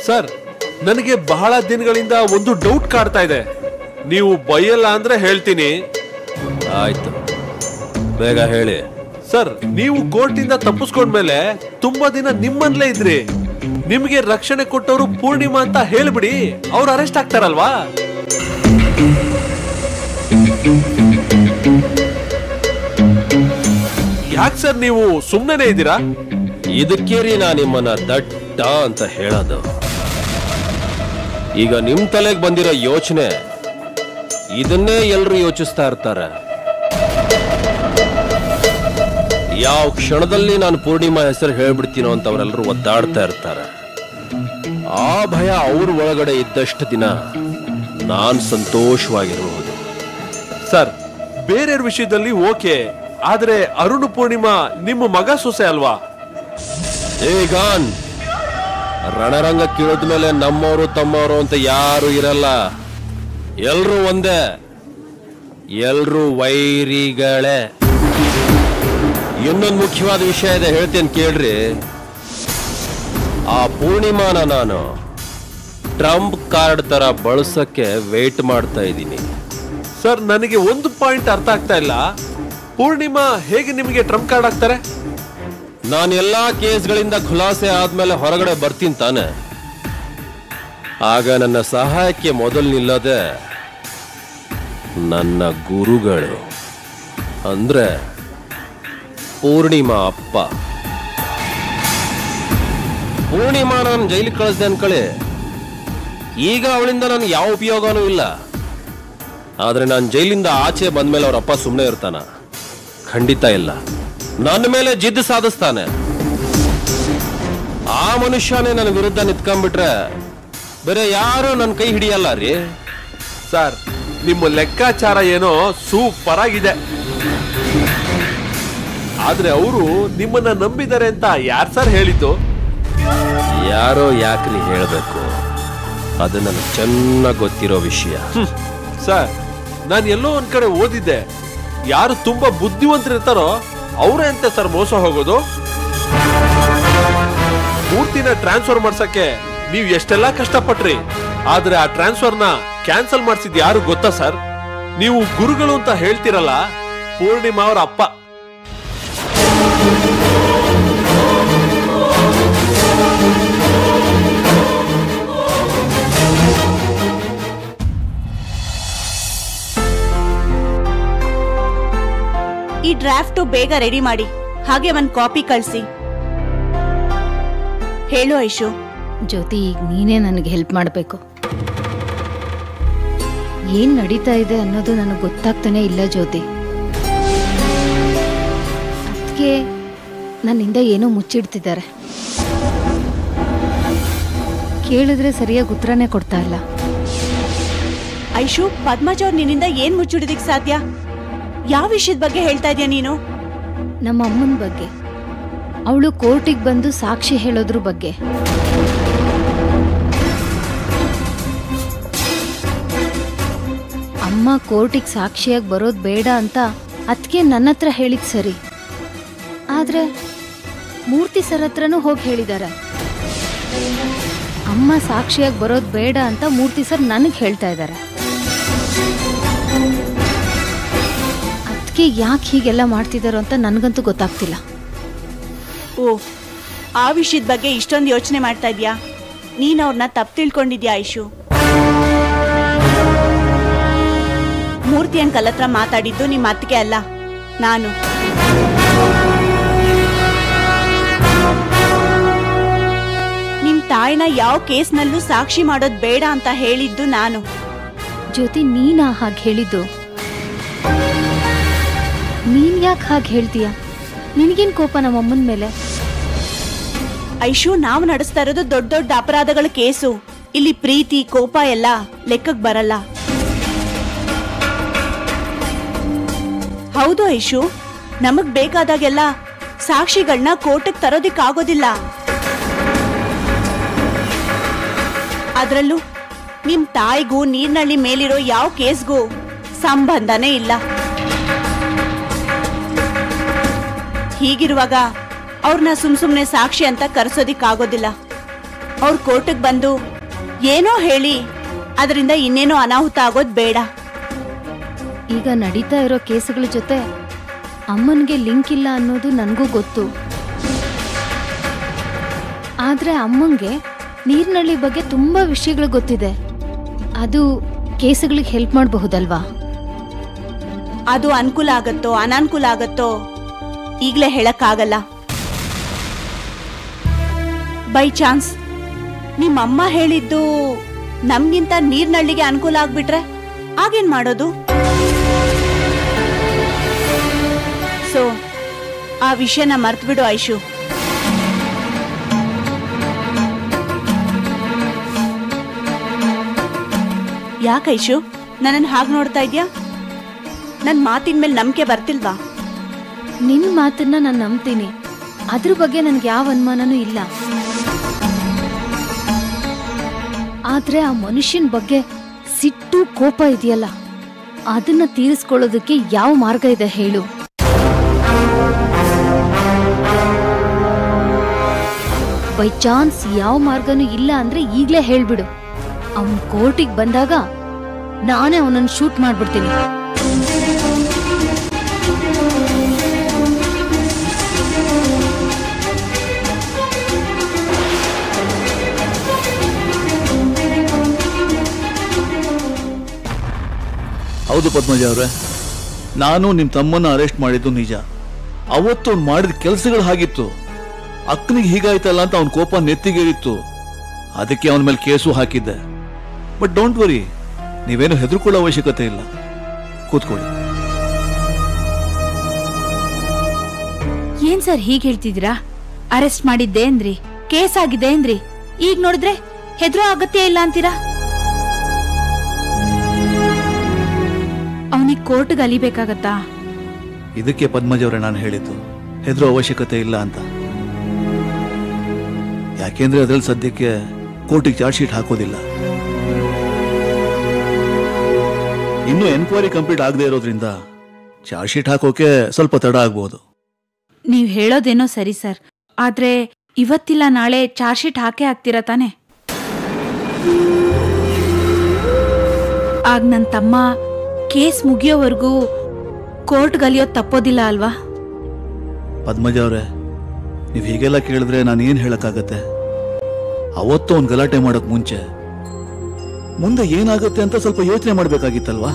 Sir ನನಗೆ ಬಹಳ ದಿನಗಳಿಂದ ಒಂದು ಡೌಟ್ ಕಾಡ್ತಾ ಇದೆ ನೀವು ಬೈಯಲ್ಲ ಅಂದ್ರೆ ಹೇಳ್ತೀನಿ ಆಯ್ತು ಬೇಗ ಹೇಳಿ ಸರ್ ನೀವು ಕೋರ್ಟಿಂದ ತಪ್ಪಿಸ್ಕೊಂಡ್ಮೇಲೆ ತುಂಬಾ ದಿನ ನಿಮ್ಮನ್ಲೇ ಇದ್ರಿ ನಿಮ್ಗೆ ರಕ್ಷಣೆ ಕೊಟ್ಟವರು ಪೂರ್ಣಿಮಾ ಅಂತ ಹೇಳ್ಬಿಡಿ ಅವ್ರು ಅರೆಸ್ಟ್ ಆಗ್ತಾರಲ್ವಾ ಯಾಕೆ ಸರ್ ನೀವು ಸುಮ್ಮನೆ ಇದ್ದೀರಾ ಇದಕ್ಕೆ ರೀ ನಾ ನಿಮ್ಮನ್ನ ದಡ್ಡ ಅಂತ ಹೇಳೋದು ಈಗ ನಿಮ್ ತಲೆಗೆ ಬಂದಿರೋ ಯೋಚನೆ ಇದನ್ನೇ ಎಲ್ರು ಯೋಚಿಸ್ತಾ ಇರ್ತಾರೆ ಯಾವ ಕ್ಷಣದಲ್ಲಿ ನಾನು ಪೂರ್ಣಿಮಾ ಹೆಸರು ಹೇಳ್ಬಿಡ್ತೀನೋ ಅಂತ ಅವರೆಲ್ಲರೂ ಒದ್ದಾಡ್ತಾ ಇರ್ತಾರೆ ಆ ಭಯ ಅವ್ರ ಒಳಗಡೆ ಇದ್ದಷ್ಟು ದಿನ ನಾನ್ ಸಂತೋಷವಾಗಿರಬಹುದು ಸರ್ ಬೇರೆಯವ್ರ ವಿಷಯದಲ್ಲಿ ಓಕೆ ಆದ್ರೆ ಅರುಣ್ ಪೂರ್ಣಿಮಾ ನಿಮ್ಮ ಮಗ ಸೊಸೆ ಅಲ್ವಾ ಏಗಾನ್ ರಣರಂಗಕ್ಕೆ ಇಳಿದ ನಮ್ಮವರು ತಮ್ಮವರು ಅಂತ ಯಾರು ಇರಲ್ಲ ಎಲ್ರೂ ಒಂದೇ ಎಲ್ರೂ ವೈರಿಗಳೇ ಇನ್ನೊಂದು ಮುಖ್ಯವಾದ ವಿಷಯ ಇದೆ ಹೇಳ್ತೇನೆ ಕೇಳ್ರಿ ಆ ಪೂರ್ಣಿಮಾನ ನಾನು ಟ್ರಂಪ್ ಕಾರ್ಡ್ ತರ ಬಳಸಕ್ಕೆ ವೇಟ್ ಮಾಡ್ತಾ ಇದ್ದೀನಿ ಸರ್ ನನಗೆ ಒಂದು ಪಾಯಿಂಟ್ ಅರ್ಥ ಆಗ್ತಾ ಇಲ್ಲ ಪೂರ್ಣಿಮಾ ಹೇಗೆ ನಿಮಗೆ ಟ್ರಂಪ್ ಕಾರ್ಡ್ ಆಗ್ತಾರೆ ನಾನು ಎಲ್ಲಾ ಕೇಸ್ಗಳಿಂದ ಖುಲಾಸೆ ಆದ್ಮೇಲೆ ಹೊರಗಡೆ ಬರ್ತೀನಿ ತಾನೆ ಆಗ ನನ್ನ ಸಹಾಯಕ್ಕೆ ಮೊದಲು ನಿಲ್ಲದೆ ನನ್ನ ಗುರುಗಳು ಅಂದ್ರೆ ಪೂರ್ಣಿಮಾ ಅಪ್ಪ ಪೂರ್ಣಿಮಾ ನಾನು ಜೈಲಿಗೆ ಕಳಿಸ್ದೆ ಅನ್ಕಳಿ ಈಗ ಅವಳಿಂದ ನನಗೆ ಯಾವ ಉಪಯೋಗನೂ ಇಲ್ಲ ಆದ್ರೆ ನಾನು ಜೈಲಿಂದ ಆಚೆ ಬಂದ್ಮೇಲೆ ಅವ್ರ ಅಪ್ಪ ಸುಮ್ಮನೆ ಇರ್ತಾನ ಖಂಡಿತ ಇಲ್ಲ ನನ್ನ ಮೇಲೆ ಜಿದ್ದು ಸಾಧಿಸ್ತಾನೆ ಆ ಮನುಷ್ಯನೇ ನನ್ನ ವಿರುದ್ಧ ನಿಂತ್ಕೊಂಡ್ಬಿಟ್ರೆ ಬೇರೆ ಯಾರು ನನ್ನ ಕೈ ಹಿಡಿಯಲ್ಲ ರೀ ಸರ್ ನಿಮ್ಮ ಲೆಕ್ಕಾಚಾರ ಏನೋ ಸೂಪರ್ ಆಗಿದೆ ಆದ್ರೆ ಅವರು ನಿಮ್ಮನ್ನ ನಂಬಿದ್ದಾರೆ ಅಂತ ಯಾರ್ ಸರ್ ಹೇಳಿದ್ದು ಯಾರೋ ಯಾಕ್ರಿ ಹೇಳಬೇಕು ಅದು ನನಗೆ ಚೆನ್ನಾಗಿ ಗೊತ್ತಿರೋ ವಿಷಯ ಹ್ಮ್. ಸರ್ ನಾನು ಎಲ್ಲೋ ಒಂದ್ ಕಡೆ ಓದಿದ್ದೆ ಯಾರು ತುಂಬಾ ಬುದ್ಧಿವಂತರಿರ್ತಾರೋ ಅವರೇ ಅಂತೆ ಸರ್ ಮೋಸ ಹೋಗೋದು ಮೂರ್ತಿನ ಟ್ರಾನ್ಸ್ಫರ್ ಮಾಡ್ಸಕ್ಕೆ ನೀವು ಎಷ್ಟೆಲ್ಲ ಕಷ್ಟಪಟ್ರಿ ಆದ್ರೆ ಆ ಟ್ರಾನ್ಸ್ಫರ್ನ ಕ್ಯಾನ್ಸಲ್ ಮಾಡಿಸಿದ್ ಯಾರು ಗೊತ್ತಾ ಸರ್ ನೀವು ಗುರುಗಳು ಅಂತ ಹೇಳ್ತಿರಲ್ಲ ಪೂರ್ಣಿಮಾ ಅವರ ಅಪ್ಪ ಈ ಡ್ರಾಫ್ಟು ಬೇಗ ರೆಡಿ ಮಾಡಿ ಹಾಗೆ ಒಂದ್ ಕಾಪಿ ಕಳ್ಸಿ ಹೇಳು ಐಶು ಜ್ಯೋತಿ ಈಗ ನೀನೇ ನನಗೆ ಹೆಲ್ಪ್ ಮಾಡಬೇಕು ಏನ್ ನಡೀತಾ ಇದೆ ಅನ್ನೋದು ನನಗೆ ಗೊತ್ತಾಗ್ತಾನೆ ಇಲ್ಲ ಜ್ಯೋತಿ ಅದಕ್ಕೆ ನನ್ನಿಂದ ಏನೋ ಮುಚ್ಚಿಡ್ತಿದ್ದಾರೆ ಕೇಳಿದ್ರೆ ಸರಿಯಾಗಿ ಉತ್ತರನೇ ಕೊಡ್ತಾ ಇಲ್ಲ ಐಶು ಪದ್ಮಜ್ ಅವ್ರು ನಿನ್ನಿಂದ ಏನ್ ಮುಚ್ಚಿಡೋದಿಕ್ ಸಾಧ್ಯ ಯಾವ ವಿಷಯದ ಬಗ್ಗೆ ಹೇಳ್ತಾ ಇದೀಯ ನೀನು ನಮ್ಮ ಅಮ್ಮನ ಬಗ್ಗೆ ಅವಳು ಕೋರ್ಟಿಗೆ ಬಂದು ಸಾಕ್ಷಿ ಹೇಳೋದ್ರ ಬಗ್ಗೆ ಅಮ್ಮ ಕೋರ್ಟಿಗೆ ಸಾಕ್ಷಿಯಾಗಿ ಬರೋದು ಬೇಡ ಅಂತ ಅದಕ್ಕೆ ನನ್ನ ಹತ್ರ ಹೇಳಿದ್ ಸರಿ ಆದ್ರೆ ಮೂರ್ತಿ ಸರ್ ಹತ್ರನೂ ಹೋಗಿ ಹೇಳಿದ್ದಾರೆ ಅಮ್ಮ ಸಾಕ್ಷಿಯಾಗಿ ಬರೋದು ಬೇಡ ಅಂತ ಮೂರ್ತಿ ಸರ್ ನನಗೆ ಹೇಳ್ತಾ ಇದ್ದಾರೆ ಅದಕ್ಕೆ ಯಾಕೆ ಹೀಗೆಲ್ಲ ಮಾಡ್ತಿದ್ದಾರೋ ಅಂತ ನನಗಂತೂ ಗೊತ್ತಾಗ್ತಿಲ್ಲ ಓ ಆ ವಿಷಯದ ಬಗ್ಗೆ ಇಷ್ಟೊಂದು ಯೋಚನೆ ಮಾಡ್ತಾ ಇದ್ಯಾ ನೀನ್ ಅವ್ರನ್ನ ತಪ್ಪು ತಿಳ್ಕೊಂಡಿದ್ಯಾ ಐಶು ಮೂರ್ತಿ ಅಂಕಲ್ ಹತ್ರ ಮಾತಾಡಿದ್ದು ನಿಮ್ಮ ಅತ್ತಿಗೆ ಅಲ್ಲ ನಾನು ನಿಮ್ ತಾಯಿನ ಯಾವ ಕೇಸ್ನಲ್ಲೂ ಸಾಕ್ಷಿ ಮಾಡೋದ್ ಬೇಡ ಅಂತ ಹೇಳಿದ್ದು ನಾನು ಜ್ಯೋತಿ ನೀನಾ ಹಾಗೆ ಹೇಳಿದ್ದು ನೀನ್ ಯಾಕೆ ಹಾಗೆ ಹೇಳ್ತೀಯ ನಿನಗೇನ್ ಕೋಪ ನಮ್ಮ ಅಮ್ಮನ ಮೇಲೆ ಐಶು ನಾವು ನಡೆಸ್ತಾ ಇರೋದು ದೊಡ್ಡ ದೊಡ್ಡ ಅಪರಾಧಗಳ ಕೇಸು ಇಲ್ಲಿ ಪ್ರೀತಿ ಕೋಪ ಎಲ್ಲ ಲೆಕ್ಕಕ್ ಬರಲ್ಲ ಹೌದು ಐಶು ನಮಗ್ ಬೇಕಾದಾಗೆಲ್ಲ ಸಾಕ್ಷಿಗಳನ್ನ ಕೋರ್ಟಿಗೆ ತರೋದಿಕ್ಕಾಗೋದಿಲ್ಲ ಅದ್ರಲ್ಲೂ ನಿಮ್ ತಾಯಿಗೂ ನೀರ್ನಳ್ಳಿ ಮೇಲಿರೋ ಯಾವ ಕೇಸ್ಗೂ ಸಂಬಂಧನೇ ಇಲ್ಲ ಹೀಗಿರುವಾಗ ಅವ್ರನ್ನ ಸುಮ್ ಸುಮ್ನೆ ಸಾಕ್ಷಿ ಅಂತ ಕರೆಸೋದಿಕ್ಕಾಗೋದಿಲ್ಲ ಅವ್ರು ಕೋರ್ಟಿಗೆ ಬಂದು ಏನೋ ಹೇಳಿ ಅದರಿಂದ ಇನ್ನೇನೋ ಅನಾಹುತ ಆಗೋದ್ ಬೇಡ ಈಗ ನಡೀತಾ ಇರೋ ಕೇಸುಗಳ ಜೊತೆ ಅಮ್ಮನಿಗೆ ಲಿಂಕ್ ಇಲ್ಲ ಅನ್ನೋದು ನನಗೂ ಗೊತ್ತು ಆದ್ರೆ ಅಮ್ಮಂಗೆ ನೀರ್ನಳ್ಳಿ ಬಗ್ಗೆ ತುಂಬಾ ವಿಷಯಗಳು ಗೊತ್ತಿದೆ ಅದು ಕೇಸುಗಳಿಗೆ ಹೆಲ್ಪ್ ಮಾಡಬಹುದಲ್ವಾ ಅದು ಅನುಕೂಲ ಆಗತ್ತೋ ಅನಾನುಕೂಲ ಆಗತ್ತೋ ಈಗ್ಲೇ ಹೇಳಕ್ಕಾಗಲ್ಲ ಬೈ ಚಾನ್ಸ್ ನಿಮ್ಮಮ್ಮ ಹೇಳಿದ್ದು ನಮ್ಗಿಂತ ನೀರ್ನಳ್ಳಿಗೆ ಅನುಕೂಲ ಆಗ್ಬಿಟ್ರೆ ಆಗೇನ್ ಮಾಡೋದು ಸೊ ಆ ವಿಷಯನ ಮರ್ತ್ಬಿಡು ಐಶು ಯಾಕೆ ಐಶು ನನ್ನನ್ನು ಹಾಗೆ ನೋಡ್ತಾ ಇದ್ಯಾ ನನ್ ಮಾತಿನ ಮೇಲೆ ನಂಬಿಕೆ ಬರ್ತಿಲ್ವಾ ನಿನ್ ಮಾತನ್ನ ನಾನು ನಂಬ್ತೀನಿ ಅದ್ರ ಬಗ್ಗೆ ನನ್ಗೆ ಯಾವ ಅನುಮಾನನೂ ಇಲ್ಲ ಆದ್ರೆ ಆ ಮನುಷ್ಯನ ಬಗ್ಗೆ ಸಿಟ್ಟು ಕೋಪ ಇದೆಯಲ್ಲ ಅದನ್ನ ತೀರಿಸ್ಕೊಳ್ಳೋದಕ್ಕೆ ಯಾವ ಮಾರ್ಗ ಇದೆ ಹೇಳು ಬೈ ಚಾನ್ಸ್ ಯಾವ ಮಾರ್ಗನೂ ಇಲ್ಲ ಅಂದ್ರೆ ಈಗ್ಲೇ ಹೇಳ್ಬಿಡು ಅವನ್ ಕೋರ್ಟಿಗೆ ಬಂದಾಗ ನಾನೇ ಅವನನ್ನ ಶೂಟ್ ಮಾಡ್ಬಿಡ್ತೀನಿ ಹೌದು ಪದ್ಮಜ ಅವರೇ ನಾನು ನಿಮ್ಮ ತಮ್ಮನ್ನ ಅರೆಸ್ಟ್ ಮಾಡಿದ್ದು ನಿಜ ಅವತ್ತು ಅವ್ನು ಮಾಡಿದ ಕೆಲಸಗಳು ಹಾಗಿತ್ತು ಅಕ್ಕನಿಗೆ ಹೀಗಾಯ್ತಲ್ಲ ಅಂತ ಅವನ ಕೋಪ ನೆತ್ತಿಗೇರಿತ್ತು ಅದಕ್ಕೆ ಅವನ ಮೇಲೆ ಕೇಸು ಹಾಕಿದ್ದೆ ಬಟ್ ಡೋಂಟ್ ವರಿ ನೀವೇನು ಹೆದರ್ಕೊಳ್ಳೋ ಅವಶ್ಯಕತೆ ಇಲ್ಲ ಕೂತ್ಕೊಳ್ಳಿ ಏನ್ ಸರ್ ಹೀಗ್ ಹೇಳ್ತಿದ್ದೀರಾ ಅರೆಸ್ಟ್ ಮಾಡಿದ್ದೆ ಅಂದ್ರಿ ಕೇಸ್ ಆಗಿದೆ ಅಂದ್ರಿ ಈಗ ನೋಡಿದ್ರೆ ಹೆದರೋ ಅಗತ್ಯ ಇಲ್ಲ ಅಂತೀರಾ ಅವನಿಗೆ ಕೋರ್ಟ್ಗೆ ಅಲಿಬೇಕಾಗತ್ತಾ ಇದಕ್ಕೆ ಪದ್ಮಜ ಅವರೇ ನಾನು ಹೇಳಿದ್ದು ಹೆದರೋ ಅವಶ್ಯಕತೆ ಇಲ್ಲ ಅಂತ ಯಾಕೆಂದ್ರೆ ಅದ್ರಲ್ಲಿ ಸದ್ಯಕ್ಕೆ ಕೋರ್ಟಿಗೆ ಚಾರ್ಜ್ ಶೀಟ್ ಹಾಕೋದಿಲ್ಲ ಇನ್ನು ಎನ್ಕ್ವೈರಿ ಕಂಪ್ಲೀಟ್ ಆಗದೆ ಇರೋದ್ರಿಂದ ಚಾರ್ಜ್ ಶೀಟ್ ಹಾಕೋಕೆ ಸ್ವಲ್ಪ ತಡ ಆಗ್ಬೋದು ನೀವ್ ಹೇಳೋದೇನೋ ಸರಿ ಸರ್ ಆದ್ರೆ ಇವತ್ತಿಲ್ಲ ನಾಳೆ ಚಾರ್ಜ್ ಶೀಟ್ ಹಾಕೇ ಹಾಕ್ತೀರಾ ತಾನೆ ಆಗ ನನ್ ತಮ್ಮ ಕೇಸ್ ಮುಗಿಯೋವರೆಗೂ ಕೋರ್ಟ್ಗೆ ಅಲಿಯೋದ್ ತಪ್ಪೋದಿಲ್ಲ ಅಲ್ವಾ ಪದ್ಮಜ ಅವರೇ ನೀವು ಹೀಗೆಲ್ಲ ಕೇಳಿದ್ರೆ ನಾನು ಏನು ಹೇಳಕ್ಕಾಗತ್ತೆ ಅವತ್ತು ಅವ್ನು ಗಲಾಟೆ ಮಾಡೋಕ್ ಮುಂಚೆ ಮುಂದೆ ಏನಾಗುತ್ತೆ ಅಂತ ಸ್ವಲ್ಪ ಯೋಚನೆ ಮಾಡ್ಬೇಕಾಗಿತ್ತಲ್ವಾ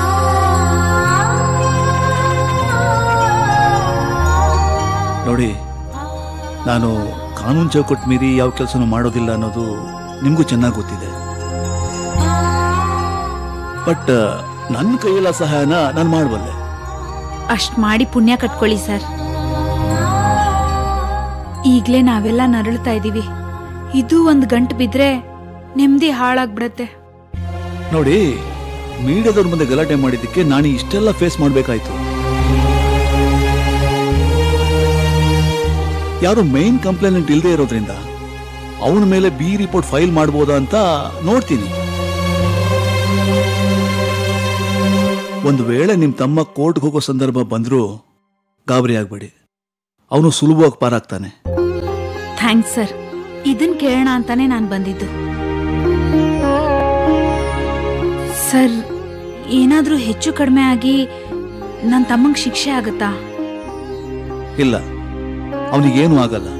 ನೋಡಿ ನಾನು ಕಾನೂನು ಚೌಕಟ್ಟು ಮೀರಿ ಯಾವ ಕೆಲಸನೂ ಮಾಡೋದಿಲ್ಲ ಅನ್ನೋದು ನಿಮಗೂ ಚೆನ್ನಾಗಿ ಗೊತ್ತಿದೆ ಬಟ್ ನನ್ನ ಕೈಯಲ್ಲ ಸಹಾಯನ ನಾನು ಮಾಡಬಲ್ಲೆ ಅಷ್ಟ್ ಮಾಡಿ ಪುಣ್ಯ ಕಟ್ಕೊಳ್ಳಿ ಸರ್ ಈಗ್ಲೇ ನಾವೆಲ್ಲ ನರಳ್ತಾ ಇದೀವಿ ಇದು ಒಂದ್ ಗಂಟು ಬಿದ್ರೆ ನೆಮ್ಮದಿ ಹಾಳಾಗ್ಬಿಡತ್ತೆ ನೋಡಿ ಮೀಡಿಯಾದವ್ರ ಮುಂದೆ ಗಲಾಟೆ ಮಾಡಿದ್ದಕ್ಕೆ ನಾನು ಇಷ್ಟೆಲ್ಲ ಫೇಸ್ ಮಾಡ್ಬೇಕಾಯ್ತು ಯಾರು ಮೇನ್ ಕಂಪ್ಲೇಂಟ್ ಇಲ್ಲದೆ ಇರೋದ್ರಿಂದ ಅವನ ಮೇಲೆ ಬಿ ರಿಪೋರ್ಟ್ ಫೈಲ್ ಮಾಡ್ಬೋದಾ ಅಂತ ನೋಡ್ತೀನಿ ಒಂದು ವೇಳೆ ನಿಮ್ ತಮ್ಮ ಕೋರ್ಟ್ಗೆ ಹೋಗೋ ಸಂದರ್ಭ ಬಂದ್ರೂ ಗಾಬರಿ ಆಗ್ಬೇಡಿ ಅವನು ಸುಲಭವಾಗಿ ಪಾರಾಗ್ತಾನೆ ಥ್ಯಾಂಕ್ಸ್ ಸರ್ ಇದನ್ ಕೇಳೋಣ ಅಂತಾನೆ ನಾನು ಬಂದಿದ್ದು ಸರ್ ಏನಾದ್ರೂ ಹೆಚ್ಚು ಕಡಿಮೆ ಆಗಿ ನನ್ನ ತಮ್ಮಂಗ್ ಶಿಕ್ಷೆ ಆಗತ್ತಾ ಇಲ್ಲ ಅವನಿಗೇನು ಆಗಲ್ಲ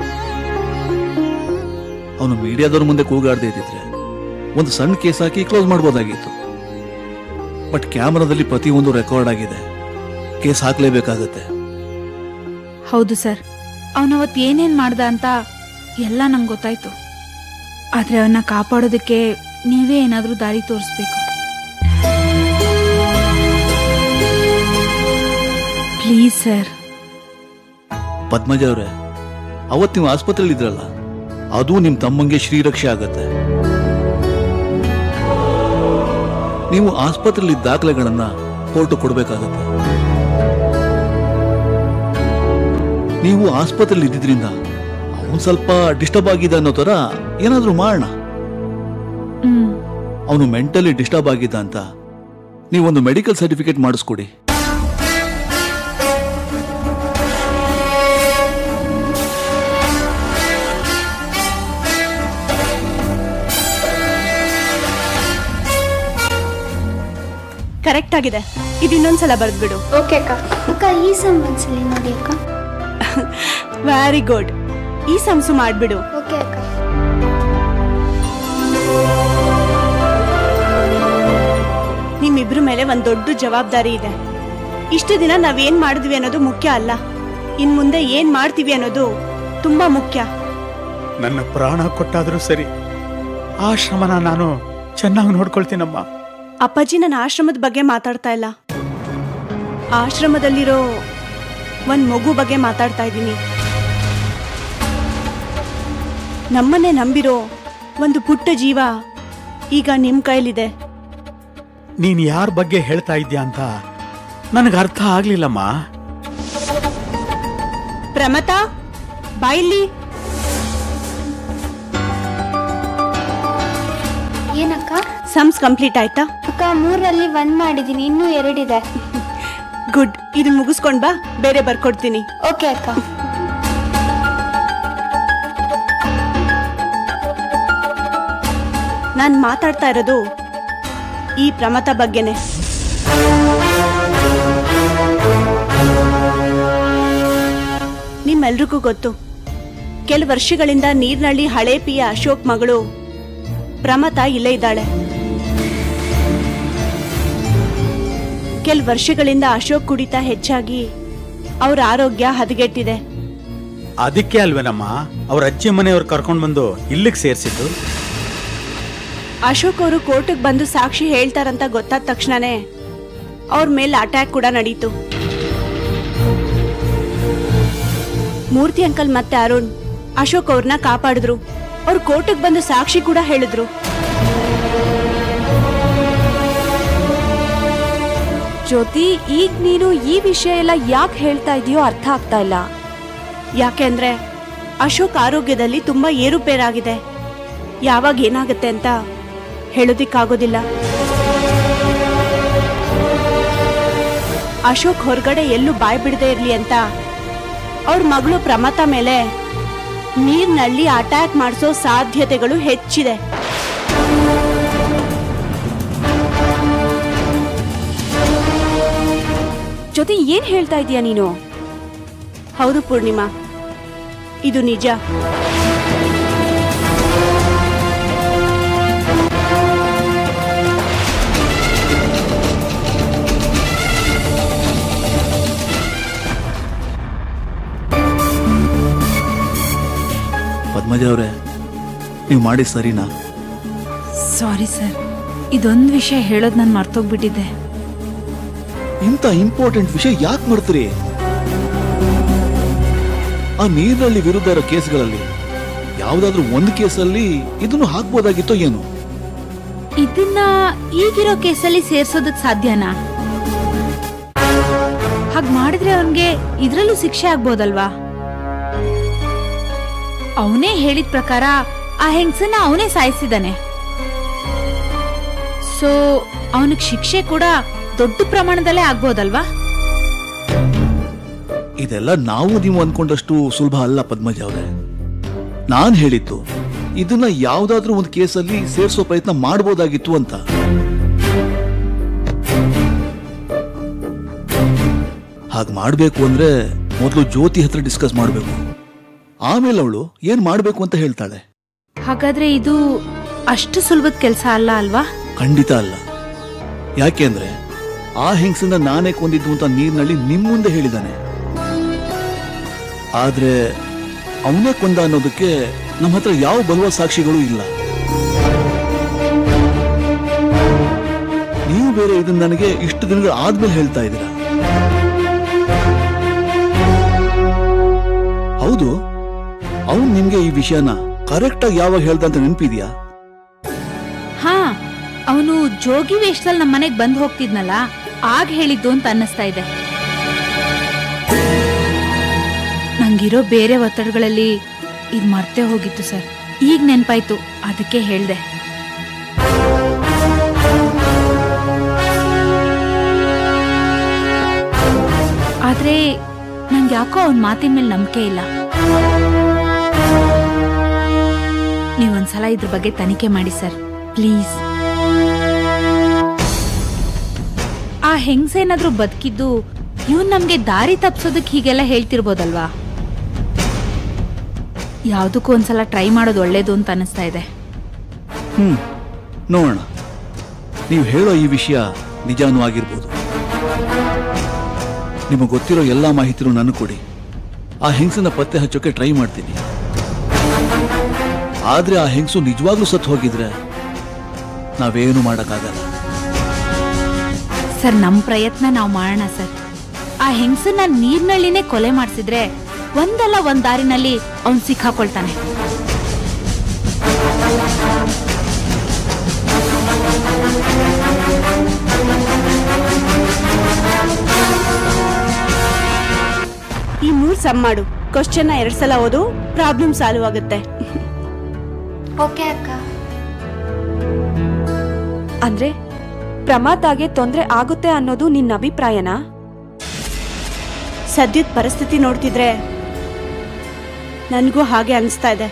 ಅವನು ಮೀಡಿಯಾದವ್ರ ಮುಂದೆ ಕೂಗಾಡದೇ ಇದ್ದಿದ್ರೆ ಒಂದು ಸಣ್ಣ ಕೇಸ್ ಹಾಕಿ ಕ್ಲೋಸ್ ಮಾಡ್ಬೋದಾಗಿತ್ತು ಬಟ್ ಕ್ಯಾಮರಾದಲ್ಲಿ ಪ್ರತಿಯೊಂದು ರೆಕಾರ್ಡ್ ಆಗಿದೆ ಕೇಸ್ ಹಾಕ್ಲೇಬೇಕಾಗತ್ತೆ ಹೌದು ಸರ್ ಅವನವತ್ ಏನೇನ್ ಮಾಡ್ದ ಅಂತ ಎಲ್ಲ ನಂಗೆ ಗೊತ್ತಾಯ್ತು ಆದ್ರೆ ಅವನ್ನ ಕಾಪಾಡೋದಕ್ಕೆ ನೀವೇ ಏನಾದ್ರೂ ದಾರಿ ತೋರಿಸ್ಬೇಕು ಪ್ಲೀಸ್ ಸರ್ ಪದ್ಮಜ ಅವರೇ ಅವತ್ತು ನೀವು ಆಸ್ಪತ್ರೆಯಲ್ಲಿ ಇದ್ರಲ್ಲ ಅದು ನಿಮ್ ತಮ್ಮಂಗೆ ಶ್ರೀರಕ್ಷೆ ಆಗತ್ತೆ ನೀವು ಆಸ್ಪತ್ರೆಯಲ್ಲಿ ದಾಖಲೆಗಳನ್ನ ಕೋರ್ಟ್ ಕೊಡ್ಬೇಕಾಗತ್ತೆ ನೀವು ಆಸ್ಪತ್ರೆಯಲ್ಲಿ ಇದ್ದಿದ್ರಿಂದ ಅವನು ಸ್ವಲ್ಪ ಡಿಸ್ಟರ್ಬ್ ಆಗಿದೆ ಅನ್ನೋ ತರ ಏನಾದ್ರೂ ಮಾಡೋಣ ಹ್ಮ್ ಅವನು ಮೆಂಟಲಿ ಡಿಸ್ಟರ್ಬ್ ಆಗಿದ್ದ ಅಂತ ನೀವೊಂದು ಮೆಡಿಕಲ್ ಸರ್ಟಿಫಿಕೇಟ್ ಮಾಡಿಸ್ಕೊಡಿ ಕರೆಕ್ಟ್ ಆಗಿದೆ ಇದು ಇನ್ನೊಂದ್ಸಲ ಬರ್ದ್ಬಿಡು ಓಕೆ ಅಕ್ಕ ಅಕ್ಕ ಈ ಸಮ್ ಒಂದ್ಸಲಿ ನೋಡಿ ಅಕ್ಕ ವೆರಿ ಗುಡ್ ಈ ಸಂಸು ಮಾಡ್ಬಿಡು ಓಕೆ ಅಕ್ಕ ನಿಮ್ಮಿಬ್ರ ಮೇಲೆ ಒಂದ್ ದೊಡ್ಡ ಜವಾಬ್ದಾರಿ ಇದೆ ಇಷ್ಟು ದಿನ ನಾವೇನ್ ಮಾಡಿದ್ವಿ ಅನ್ನೋದು ಮುಖ್ಯ ಅಲ್ಲ ಇನ್ ಮುಂದೆ ಏನ್ ಮಾಡ್ತೀವಿ ಅನ್ನೋದು ತುಂಬಾ ಮುಖ್ಯ ನನ್ನ ಪ್ರಾಣ ಕೊಟ್ಟಾದರೂ ಸರಿ ಆ ಶ್ರಮನ ನಾನು ಚೆನ್ನಾಗಿ ನೋಡ್ಕೊಳ್ತೀನಮ್ಮ ಅಪ್ಪಾಜಿ ನನ್ನ ಆಶ್ರಮದ ಬಗ್ಗೆ ಮಾತಾಡ್ತಾ ಇಲ್ಲ ಆಶ್ರಮದಲ್ಲಿರೋ ಒಂದ್ ಮಗು ಬಗ್ಗೆ ಮಾತಾಡ್ತಾ ಇದ್ದೀನಿ ನಮ್ಮನ್ನೇ ನಂಬಿರೋ ಒಂದು ಪುಟ್ಟ ಜೀವ ಈಗ ನಿಮ್ ಕೈಲಿದೆ ನೀನ್ ಯಾರ ಬಗ್ಗೆ ಹೇಳ್ತಾ ಇದ್ಯಾ ಅಂತ ನನಗೆ ಅರ್ಥ ಆಗ್ಲಿಲ್ಲಮ್ಮ ಪ್ರಮತಾ ಬಾಯಿಲಿ ಏನಕ್ಕ ಸಮ್ಸ್ ಕಂಪ್ಲೀಟ್ ಆಯ್ತಾ ಅಕ್ಕ ಮೂರಲ್ಲಿ ಒಂದ್ ಮಾಡಿದೀನಿ ಇನ್ನೂ ಎರಡಿದೆ ಗುಡ್ ಇದನ್ನ ಮುಗಿಸ್ಕೊಂಡ್ ಬಾ ಬೇರೆ ಬರ್ಕೊಡ್ತೀನಿ ಓಕೆ ಅಕ್ಕ ನಾನ್ ಮಾತಾಡ್ತಾ ಇರೋದು ಈ ಪ್ರಮತ ಬಗ್ಗೆನೆ ನಿಮ್ಮೆಲ್ರಿಗೂ ಗೊತ್ತು ಕೆಲ ವರ್ಷಗಳಿಂದ ನೀರ್ನಳ್ಳಿ ಹಳೆ ಪಿಯ ಅಶೋಕ್ ಮಗಳು ಪ್ರಮತ ಇಲ್ಲೇ ಇದ್ದಾಳೆ ಕೆಲ ವರ್ಷಗಳಿಂದ ಅಶೋಕ್ ಕುಡಿತ ಹೆಚ್ಚಾಗಿ ಅವ್ರ ಆರೋಗ್ಯ ಹದಗೆಟ್ಟಿದೆ ಅದಕ್ಕೆ ಅಲ್ವೇನಮ್ಮ ಅವ್ರ ಅಜ್ಜಿ ಮನೆಯವ್ರು ಕರ್ಕೊಂಡು ಬಂದು ಇಲ್ಲಿಗೆ ಸೇರಿಸಿದ್ದು ಅಶೋಕ್ ಅವರು ಕೋರ್ಟಿಗೆ ಬಂದು ಸಾಕ್ಷಿ ಹೇಳ್ತಾರಂತ ಗೊತ್ತಾದ ತಕ್ಷಣನೇ ಅವ್ರ ಮೇಲೆ ಅಟ್ಯಾಕ್ ಕೂಡ ನಡೀತು ಮೂರ್ತಿ ಅಂಕಲ್ ಮತ್ತೆ ಅರುಣ್ ಅಶೋಕ್ ಅವ್ರನ್ನ ಕಾಪಾಡಿದ್ರು ಅವ್ರು ಕೋರ್ಟಿಗೆ ಬಂದು ಸಾಕ್ಷಿ ಕೂಡ ಹೇಳಿದ್ರು ಜ್ಯೋತಿ ಈಗ ನೀನು ಈ ವಿಷಯ ಎಲ್ಲ ಯಾಕೆ ಹೇಳ್ತಾ ಇದೆಯೋ ಅರ್ಥ ಆಗ್ತಾ ಇಲ್ಲ ಯಾಕೆಂದ್ರೆ ಅಶೋಕ್ ಆರೋಗ್ಯದಲ್ಲಿ ತುಂಬಾ ಏರುಪೇರಾಗಿದೆ ಯಾವಾಗ ಏನಾಗುತ್ತೆ ಅಂತ ಹೇಳೋದಿಕ್ಕಾಗೋದಿಲ್ಲ ಅಶೋಕ್ ಹೊರಗಡೆ ಎಲ್ಲೂ ಬಾಯ್ ಬಿಡದೆ ಇರ್ಲಿ ಅಂತ ಅವ್ರ ಮಗಳು ಪ್ರಮತ ಮೇಲೆ ನೀರ್ನಲ್ಲಿ ಅಟ್ಯಾಕ್ ಮಾಡಿಸೋ ಸಾಧ್ಯತೆಗಳು ಹೆಚ್ಚಿದೆ ಜ್ಯೋತಿ ಏನ್ ಹೇಳ್ತಾ ಇದೀಯ ನೀನು ಹೌದು ಪೂರ್ಣಿಮಾ ಇದು ನಿಜ ಪದ್ಮಜ ಅವರೇ ನೀವು ಮಾಡಿ ಸರಿನಾ ಸಾರಿ ಸರ್ ಇದೊಂದು ವಿಷಯ ಹೇಳೋದು ನಾನು ಮರ್ತೋಗ್ಬಿಟ್ಟಿದ್ದೆ ಇಂಥ ಇಂಪಾರ್ಟೆಂಟ್ ವಿಷಯ ಯಾಕೆ ಮಾಡ್ತೀರಿ ಆ ನೀರಿನಲ್ಲಿ ವಿರುದ್ಧ ಇರೋ ಕೇಸ್ಗಳಲ್ಲಿ ಯಾವ್ದಾದ್ರೂ ಒಂದು ಕೇಸಲ್ಲಿ ಇದನ್ನು ಹಾಕ್ಬೋದಾಗಿತ್ತೋ ಏನು ಇದನ್ನ ಈಗಿರೋ ಕೇಸಲ್ಲಿ ಸೇರ್ಸೋದಕ್ ಸಾಧ್ಯನಾ ಹಾಗ್ ಮಾಡಿದ್ರೆ ಅವನ್ಗೆ ಇದ್ರಲ್ಲೂ ಶಿಕ್ಷೆ ಆಗ್ಬೋದಲ್ವಾ ಅವನೇ ಹೇಳಿದ ಪ್ರಕಾರ ಆ ಹೆಂಗಸನ್ನ ಅವನೇ ಸಾಯಿಸಿದಾನೆ ಸೊ ಅವನಿಗೆ ಶಿಕ್ಷೆ ಕೂಡ ದೊಡ್ಡ ಪ್ರಮಾಣದಲ್ಲೇ ಆಗ್ಬೋದಲ್ವಾ ಇದೆಲ್ಲ ನಾವು ನೀವು ಅನ್ಕೊಂಡಷ್ಟು ಸುಲಭ ಅಲ್ಲ ಪದ್ಮಜ ಅವರೇ ನಾನ್ ಹೇಳಿದ್ದು ಇದನ್ನ ಯಾವ್ದಾದ್ರೂ ಒಂದು ಕೇಸಲ್ಲಿ ಸೇರ್ಸೋ ಪ್ರಯತ್ನ ಮಾಡ್ಬೋದಾಗಿತ್ತು ಅಂತ ಹಾಗೆ ಮಾಡ್ಬೇಕು ಅಂದ್ರೆ ಮೊದಲು ಜ್ಯೋತಿ ಹತ್ರ ಡಿಸ್ಕಸ್ ಮಾಡ್ಬೇಕು ಆಮೇಲೆ ಅವಳು ಏನ್ ಮಾಡ್ಬೇಕು ಅಂತ ಹೇಳ್ತಾಳೆ ಹಾಗಾದ್ರೆ ಇದು ಅಷ್ಟು ಸುಲಭದ ಕೆಲಸ ಅಲ್ಲ ಅಲ್ವಾ ಖಂಡಿತ ಅಲ್ಲ ಯಾಕೆಂದ್ರೆ ಆ ಹೆಂಗಸನ್ನ ನಾನೇ ಕೊಂದಿದ್ದು ಅಂತ ನೀರಿನಲ್ಲಿ ನಿಮ್ ಮುಂದೆ ಹೇಳಿದಾನೆ ಆದ್ರೆ ಅವನೇ ಕೊಂದ ಅನ್ನೋದಕ್ಕೆ ನಮ್ಮ ಹತ್ರ ಯಾವ ಬಲುವ ಸಾಕ್ಷಿಗಳು ಇಲ್ಲ ನೀವು ಬೇರೆ ಇದನ್ನ ನನಗೆ ಇಷ್ಟು ದಿನಗಳ ಆದ್ಮೇಲೆ ಹೇಳ್ತಾ ಇದ್ದೀರಾ ಹೌದು ಅವನು ನಿಮ್ಗೆ ಈ ವಿಷಯನ ಕರೆಕ್ಟ್ ಆಗಿ ಯಾವಾಗ ಹೇಳ್ದ ಅಂತ ನೆನಪಿದ್ಯಾ ಹಾ ಅವನು ಜೋಗಿ ವೇಷದಲ್ಲಿ ನಮ್ಮ ಮನೆಗ್ ಬಂದ್ ಹೋಗ್ತಿದ್ನಲ್ಲ ಆಗ ಹೇಳಿದ್ದು ಅಂತ ಅನ್ನಿಸ್ತಾ ಇದೆ ನಂಗಿರೋ ಬೇರೆ ಒತ್ತಡಗಳಲ್ಲಿ ಇದ್ ಮರ್ತೇ ಹೋಗಿತ್ತು ಸರ್ ಈಗ ನೆನ್ಪಾಯ್ತು ಅದಕ್ಕೆ ಹೇಳ್ದೆ ಆದ್ರೆ ನಂಗೆ ಯಾಕೋ ಅವನ ಮಾತಿನ ಮೇಲೆ ನಂಬಿಕೆ ಇಲ್ಲ ನೀವೊಂದ್ಸಲ ಇದ್ರ ಬಗ್ಗೆ ತನಿಖೆ ಮಾಡಿ ಸರ್ ಪ್ಲೀಸ್ ಹೆಂಗ್ಸೇನಾದ್ರೂ ಬದುಕಿದ್ದು ಇವನ್ ನಮ್ಗೆ ದಾರಿ ತಪ್ಸೋದಕ್ಕೆ ಹೀಗೆಲ್ಲ ಹೇಳ್ತಿರ್ಬೋದಲ್ವಾ ಯಾವ್ದಕ್ಕೂ ಒಂದ್ಸಲ ಟ್ರೈ ಮಾಡೋದು ಒಳ್ಳೇದು ಅಂತ ಅನಿಸ್ತಾ ಇದೆ ಹ್ಮ್ ನೋಡೋಣ ನೀವು ಹೇಳೋ ಈ ವಿಷಯ ನಿಜಾನೂ ಆಗಿರ್ಬೋದು ನಿಮಗೆ ಗೊತ್ತಿರೋ ಎಲ್ಲ ಮಾಹಿತಿನೂ ನನಗೆ ಕೊಡಿ ಆ ಹೆಂಗಸನ್ನ ಪತ್ತೆ ಹಚ್ಚೋಕೆ ಟ್ರೈ ಮಾಡ್ತೀನಿ ಆದ್ರೆ ಆ ಹೆಂಗಸು ನಿಜವಾಗ್ಲೂ ಸತ್ತು ಹೋಗಿದ್ರೆ ನಾವೇನು ಮಾಡೋಕ್ಕಾಗಲ್ಲ ಸರ್ ನಮ್ ಪ್ರಯತ್ನ ನಾವು ಮಾಡೋಣ ಸರ್ ಆ ಹೆಂಗಸನ್ನ ನೀರ್ನಳ್ಳಿನೇ ಕೊಲೆ ಮಾಡಿಸಿದ್ರೆ ಒಂದಲ್ಲ ಒಂದ್ ದಾರಿನಲ್ಲಿ ಅವ್ನ್ ಸಿಕ್ಕಾಕೊಳ್ತಾನೆ ಈ ಮೂರ್ ಸಮ್ ಮಾಡು ಕ್ವಶನ್ ಎರಡ್ ಸಲ ಓದು ಪ್ರಾಬ್ಲಮ್ ಸಾಲ್ವ್ ಆಗುತ್ತೆ ಓಕೆ ಅಕ್ಕ ಅಂದ್ರೆ ಪ್ರಮಾದಾಗೆ ತೊಂದ್ರೆ ಆಗುತ್ತೆ ಅನ್ನೋದು ನಿನ್ನ ಅಭಿಪ್ರಾಯನಾ ಸದ್ಯದ ಪರಿಸ್ಥಿತಿ ನೋಡ್ತಿದ್ರೆ ನನಗೂ ಹಾಗೆ ಅನಿಸ್ತಾ ಇದೆ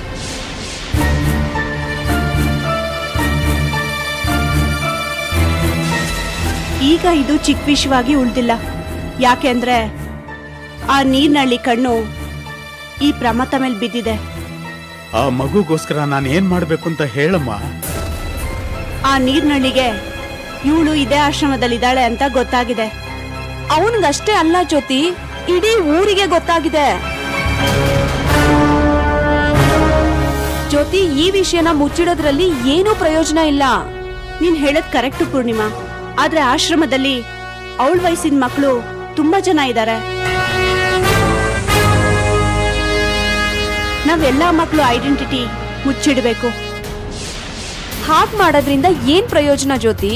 ಈಗ ಇದು ಚಿಕ್ಕ ವಿಷಯವಾಗಿ ಉಳ್ದಿಲ್ಲ ಯಾಕೆಂದ್ರೆ ಆ ನೀರ್ನಳ್ಳಿ ಕಣ್ಣು ಈ ಪ್ರಮತ ಮೇಲೆ ಬಿದ್ದಿದೆ ಆ ಮಗುಗೋಸ್ಕರ ನಾನು ಏನ್ ಮಾಡ್ಬೇಕು ಅಂತ ಹೇಳಮ್ಮ ಆ ನೀರ್ನಳ್ಳಿಗೆ ಇವಳು ಇದೇ ಆಶ್ರಮದಲ್ಲಿದ್ದಾಳೆ ಅಂತ ಗೊತ್ತಾಗಿದೆ ಅವನಿಗಷ್ಟೇ ಅಲ್ಲ ಜ್ಯೋತಿ ಇಡೀ ಊರಿಗೆ ಗೊತ್ತಾಗಿದೆ ಜ್ಯೋತಿ ಈ ವಿಷಯನ ಮುಚ್ಚಿಡೋದ್ರಲ್ಲಿ ಏನೂ ಪ್ರಯೋಜನ ಇಲ್ಲ ನೀನ್ ಹೇಳದ್ ಕರೆಕ್ಟ್ ಪೂರ್ಣಿಮಾ ಆದ್ರೆ ಆಶ್ರಮದಲ್ಲಿ ಅವಳ ವಯಸ್ಸಿನ ಮಕ್ಕಳು ತುಂಬಾ ಜನ ಇದ್ದಾರೆ ನಾವೆಲ್ಲಾ ಮಕ್ಕಳು ಐಡೆಂಟಿಟಿ ಮುಚ್ಚಿಡ್ಬೇಕು ಹಾಗ್ ಮಾಡೋದ್ರಿಂದ ಏನ್ ಪ್ರಯೋಜನ ಜ್ಯೋತಿ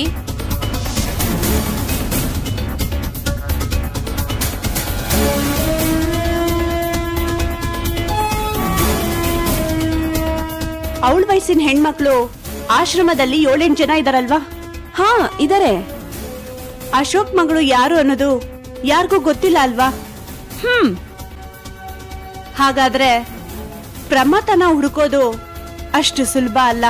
ಅವಳ ವಯಸ್ಸಿನ ಹೆಣ್ಮಕ್ಳು ಆಶ್ರಮದಲ್ಲಿ ಏಳೆಂಟು ಜನ ಇದಾರಲ್ವಾ ಹಾ ಇದಾರೆ ಅಶೋಕ್ ಮಗಳು ಯಾರು ಅನ್ನೋದು ಯಾರಿಗೂ ಗೊತ್ತಿಲ್ಲ ಅಲ್ವಾ ಹ್ಮ್ ಹಾಗಾದ್ರೆ ಪ್ರಮತನ ಹುಡುಕೋದು ಅಷ್ಟು ಸುಲಭ ಅಲ್ಲ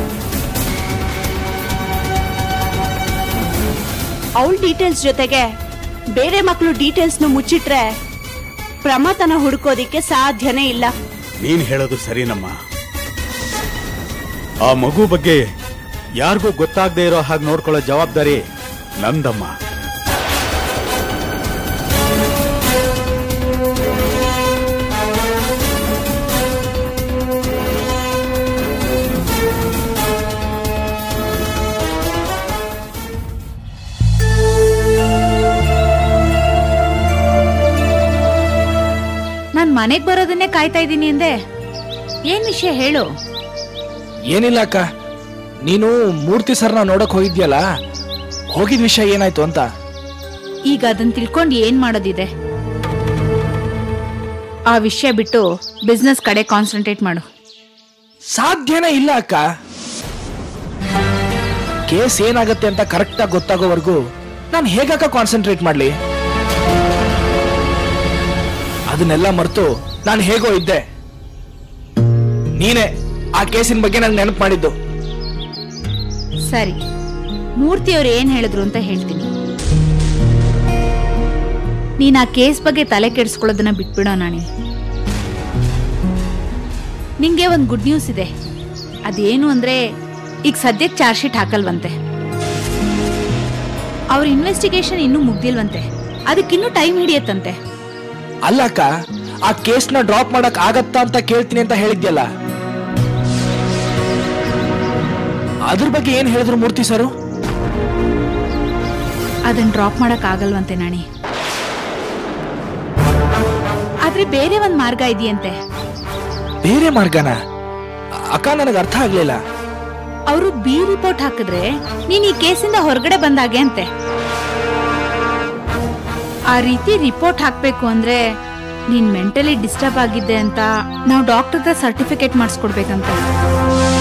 ಅವಳ ಡೀಟೇಲ್ಸ್ ಜೊತೆಗೆ ಬೇರೆ ಮಕ್ಕಳು ಡೀಟೇಲ್ಸ್ನು ಮುಚ್ಚಿಟ್ರೆ ಪ್ರಮತನ ಹುಡುಕೋದಿಕ್ಕೆ ಸಾಧ್ಯನೇ ಇಲ್ಲ ನೀನ್ ಹೇಳೋದು ಸರಿನಮ್ಮ ಆ ಮಗು ಬಗ್ಗೆ ಯಾರಿಗೂ ಗೊತ್ತಾಗದೆ ಇರೋ ಹಾಗೆ ನೋಡ್ಕೊಳ್ಳೋ ಜವಾಬ್ದಾರಿ ನಂದಮ್ಮ ನಾನ್ ಮನೆಗ್ ಬರೋದನ್ನೇ ಕಾಯ್ತಾ ಇದ್ದೀನಿ ಅಂದೆ ಏನ್ ವಿಷಯ ಹೇಳು ಏನಿಲ್ಲ ಅಕ್ಕ ನೀನು ಮೂರ್ತಿ ಸರ್ನ ನೋಡಕ್ ಹೋಗಿದ್ಯಲ್ಲ ಹೋಗಿದ್ ವಿಷಯ ಏನಾಯ್ತು ಅಂತ ಈಗ ಅದನ್ನ ತಿಳ್ಕೊಂಡು ಏನ್ ಮಾಡೋದಿದೆ ಆ ವಿಷಯ ಬಿಟ್ಟು ಬಿಸ್ನೆಸ್ ಕಡೆ ಕಾನ್ಸಂಟ್ರೇಟ್ ಮಾಡು ಸಾಧ್ಯನೇ ಇಲ್ಲ ಅಕ್ಕ ಕೇಸ್ ಏನಾಗತ್ತೆ ಅಂತ ಕರೆಕ್ಟ್ ಆಗಿ ಗೊತ್ತಾಗೋವರೆಗೂ ನಾನು ಹೇಗಕ್ಕ ಕಾನ್ಸಂಟ್ರೇಟ್ ಮಾಡ್ಲಿ ಅದನ್ನೆಲ್ಲ ಮರೆತು ನಾನು ಹೇಗೋ ಇದ್ದೆ ನೀನೇ ಆ ಕೇಸಿನ ಬಗ್ಗೆ ನಂಗೆ ನೆನಪು ಮಾಡಿದ್ದು ಸರಿ ಮೂರ್ತಿಯವ್ರು ಏನ್ ಹೇಳಿದ್ರು ಅಂತ ಹೇಳ್ತೀನಿ ನೀನ್ ಆ ಕೇಸ್ ಬಗ್ಗೆ ತಲೆ ಕೆಡಿಸ್ಕೊಳ್ಳೋದನ್ನ ಬಿಟ್ಬಿಡೋ ನಾಣಿ ನಿಂಗೆ ಒಂದ್ ಗುಡ್ ನ್ಯೂಸ್ ಇದೆ ಅದೇನು ಅಂದ್ರೆ ಈಗ ಸದ್ಯಕ್ಕೆ ಚಾರ್ಜ್ ಶೀಟ್ ಹಾಕಲ್ವಂತೆ ಅವ್ರ ಇನ್ವೆಸ್ಟಿಗೇಷನ್ ಇನ್ನೂ ಮುಗ್ದಿಲ್ವಂತೆ ಅದಕ್ಕಿನ್ನೂ ಟೈಮ್ ಹಿಡಿಯತ್ತಂತೆ ಅಲ್ಲ ಅಕ್ಕ ಆ ಕೇಸ್ನ ಡ್ರಾಪ್ ಮಾಡಕ್ ಆಗತ್ತಾ ಅಂತ ಕೇಳ್ತೀನಿ ಅಂತ ಹೇಳಿದ್ಯಲ್ಲ ಅದ್ರ ಬಗ್ಗೆ ಏನ್ ಹೇಳಿದ್ರು ಮೂರ್ತಿ ಸರು ಅದನ್ನ ಡ್ರಾಪ್ ಮಾಡಕ್ ಆಗಲ್ವಂತೆ ನಾಣಿ ಆದ್ರೆ ಬೇರೆ ಒಂದ್ ಮಾರ್ಗ ಇದೆಯಂತೆ ಬೇರೆ ಮಾರ್ಗನ ಅಕ್ಕ ನನಗೆ ಅರ್ಥ ಆಗ್ಲಿಲ್ಲ ಅವರು ಬಿ ರಿಪೋರ್ಟ್ ಹಾಕಿದ್ರೆ ನೀನ್ ಈ ಕೇಸಿಂದ ಹೊರಗಡೆ ಬಂದಾಗೆ ಅಂತೆ ಆ ರೀತಿ ರಿಪೋರ್ಟ್ ಹಾಕ್ಬೇಕು ಅಂದ್ರೆ ನೀನ್ ಮೆಂಟಲಿ ಡಿಸ್ಟರ್ಬ್ ಆಗಿದ್ದೆ ಅಂತ ನಾವು ಡಾಕ್ಟರ್ ಹತ್ರ ಸರ್ಟಿಫಿಕೇಟ್ ಮಾಡಿಸ್ಕೊಡ್ಬೇಕಂತೆ